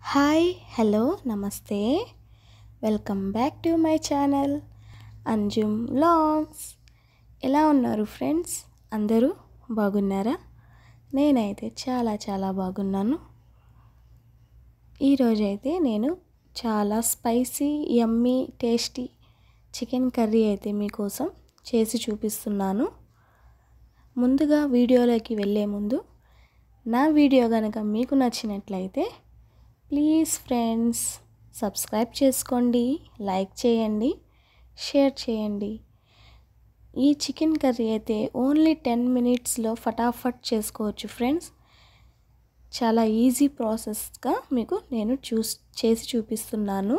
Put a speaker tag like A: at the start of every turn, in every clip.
A: hi hello నమస్తే welcome back to my channel Anjum vlogs ఎలా ఉన్నారు ఫ్రెండ్స్ అందరూ బాగున్నారా నేనైతే చాలా చాలా బాగున్నాను ఈరోజైతే నేను చాలా spicy yummy tasty chicken curry అయితే మీకోసం చేసి చూపిస్తున్నాను ముందుగా వీడియోలోకి వెళ్ళే ముందు నా వీడియో కనుక మీకు నచ్చినట్లయితే ప్లీజ్ ఫ్రెండ్స్ సబ్స్క్రైబ్ చేసుకోండి లైక్ చేయండి షేర్ చేయండి ఈ చికెన్ కర్రీ అయితే ఓన్లీ టెన్ మినిట్స్లో ఫటాఫట్ చేసుకోవచ్చు ఫ్రెండ్స్ చాలా ఈజీ ప్రాసెస్గా మీకు నేను చూస్ చేసి చూపిస్తున్నాను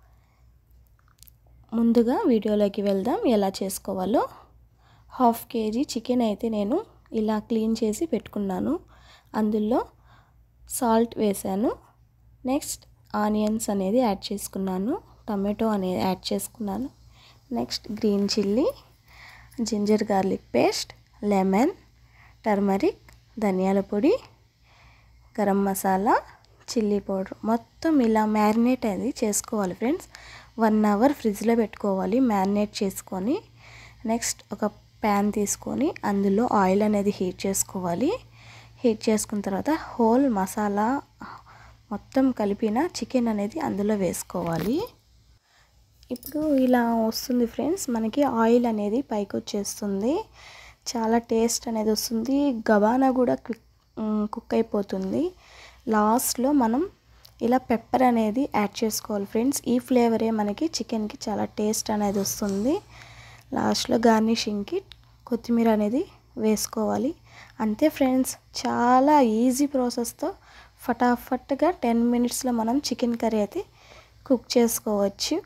A: ముందుగా వీడియోలోకి వెళ్దాం ఎలా చేసుకోవాలో హాఫ్ కేజీ చికెన్ అయితే నేను ఇలా క్లీన్ చేసి పెట్టుకున్నాను అందులో సాల్ట్ వేసాను నెక్స్ట్ ఆనియన్స్ అనేది యాడ్ చేసుకున్నాను టమాటో అనేది యాడ్ చేసుకున్నాను next green chilli ginger garlic paste lemon turmeric ధనియాల పొడి గరం మసాలా చిల్లీ పౌడర్ మొత్తం ఇలా మ్యారినేట్ అది చేసుకోవాలి ఫ్రెండ్స్ వన్ అవర్ ఫ్రిడ్జ్లో పెట్టుకోవాలి మ్యారినేట్ చేసుకొని నెక్స్ట్ ఒక ప్యాన్ తీసుకొని అందులో ఆయిల్ అనేది హీట్ చేసుకోవాలి హీట్ చేసుకున్న తర్వాత హోల్ మసాలా మొత్తం కలిపిన చికెన్ అనేది అందులో వేసుకోవాలి ఇప్పుడు ఇలా వస్తుంది ఫ్రెండ్స్ మనకి ఆయిల్ అనేది పైకి వచ్చేస్తుంది చాలా టేస్ట్ అనేది వస్తుంది గబానా కూడా క్విక్ కుక్ అయిపోతుంది లాస్ట్లో మనం ఇలా పెప్పర్ అనేది యాడ్ చేసుకోవాలి ఫ్రెండ్స్ ఈ ఫ్లేవరే మనకి చికెన్కి చాలా టేస్ట్ అనేది వస్తుంది లాస్ట్లో గార్నిషింగ్కి కొత్తిమీర అనేది వేసుకోవాలి అంతే ఫ్రెండ్స్ చాలా ఈజీ ప్రాసెస్తో ఫటాఫట్గా టెన్ మినిట్స్లో మనం చికెన్ కర్రీ అయితే కుక్ చేసుకోవచ్చు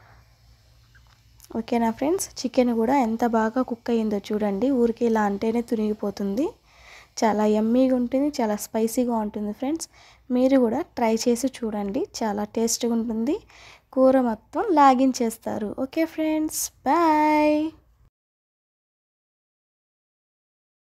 A: ఓకేనా ఫ్రెండ్స్ చికెన్ కూడా ఎంత బాగా కుక్ అయ్యిందో చూడండి ఊరికి ఇలా అంటేనే తునిగిపోతుంది చాలా ఎమ్మీగా ఉంటుంది చాలా స్పైసీగా ఉంటుంది ఫ్రెండ్స్ మీరు కూడా ట్రై చేసి చూడండి చాలా టేస్ట్గా ఉంటుంది కూర మొత్తం లాగించేస్తారు ఓకే ఫ్రెండ్స్ బాయ్